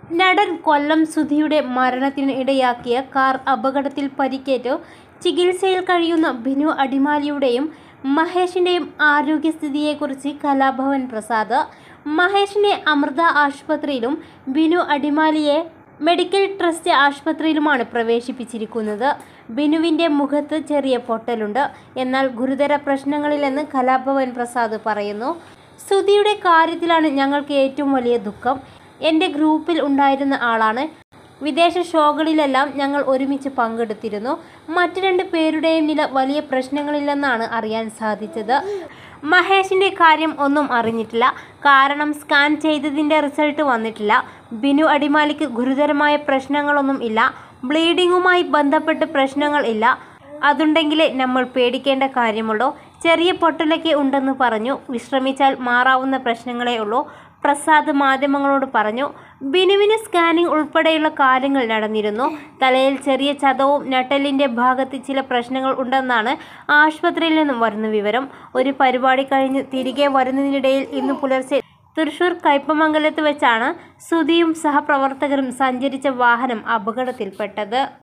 നടൻ കൊല്ലം സുധിയുടെ മരണത്തിന് ഇടയാക്കിയ കാർ അപകടത്തിൽ പരിക്കേറ്റ് ചികിത്സയിൽ കഴിയുന്ന ബിനു അടിമാലിയുടെയും മഹേഷിൻ്റെയും ആരോഗ്യസ്ഥിതിയെക്കുറിച്ച് കലാഭവൻ പ്രസാദ് മഹേഷിനെ അമൃത ആശുപത്രിയിലും ബിനു അടിമാലിയെ മെഡിക്കൽ ട്രസ്റ്റ് ആശുപത്രിയിലുമാണ് പ്രവേശിപ്പിച്ചിരിക്കുന്നത് ബിനുവിൻ്റെ മുഖത്ത് ചെറിയ പൊട്ടലുണ്ട് എന്നാൽ ഗുരുതര പ്രശ്നങ്ങളില്ലെന്ന് കലാഭവൻ പ്രസാദ് പറയുന്നു സുധിയുടെ കാര്യത്തിലാണ് ഞങ്ങൾക്ക് ഏറ്റവും വലിയ ദുഃഖം എൻ്റെ ഗ്രൂപ്പിൽ ഉണ്ടായിരുന്ന ആളാണ് വിദേശ ഷോകളിലെല്ലാം ഞങ്ങൾ ഒരുമിച്ച് പങ്കെടുത്തിരുന്നു മറ്റു രണ്ട് പേരുടെയും നില വലിയ പ്രശ്നങ്ങളില്ലെന്നാണ് അറിയാൻ സാധിച്ചത് മഹേഷിൻ്റെ കാര്യം ഒന്നും അറിഞ്ഞിട്ടില്ല കാരണം സ്കാൻ ചെയ്തതിൻ്റെ റിസൾട്ട് വന്നിട്ടില്ല ബിനു അടിമാലിക്ക് ഗുരുതരമായ പ്രശ്നങ്ങളൊന്നും ഇല്ല ബ്ലീഡിങ്ങുമായി ബന്ധപ്പെട്ട് പ്രശ്നങ്ങൾ ഇല്ല അതുണ്ടെങ്കിലേ നമ്മൾ പേടിക്കേണ്ട കാര്യമുള്ളൂ ചെറിയ പൊട്ടലൊക്കെ ഉണ്ടെന്ന് പറഞ്ഞു വിശ്രമിച്ചാൽ മാറാവുന്ന പ്രശ്നങ്ങളേ ഉള്ളൂ പ്രസാദ് മാധ്യമങ്ങളോട് പറഞ്ഞു ബിനുവിന് സ്കാനിംഗ് ഉൾപ്പെടെയുള്ള കാര്യങ്ങൾ നടന്നിരുന്നു തലയിൽ ചെറിയ ചതവും നട്ടലിൻ്റെ ഭാഗത്ത് ചില പ്രശ്നങ്ങൾ ഉണ്ടെന്നാണ് ആശുപത്രിയിൽ നിന്നും വരുന്ന വിവരം ഒരു പരിപാടി കഴിഞ്ഞ് തിരികെ വരുന്നതിനിടയിൽ ഇന്ന് പുലർച്ചെ തൃശൂർ കയ്പമംഗലത്ത് വെച്ചാണ് സുധിയും സഹപ്രവർത്തകരും സഞ്ചരിച്ച വാഹനം അപകടത്തിൽപ്പെട്ടത്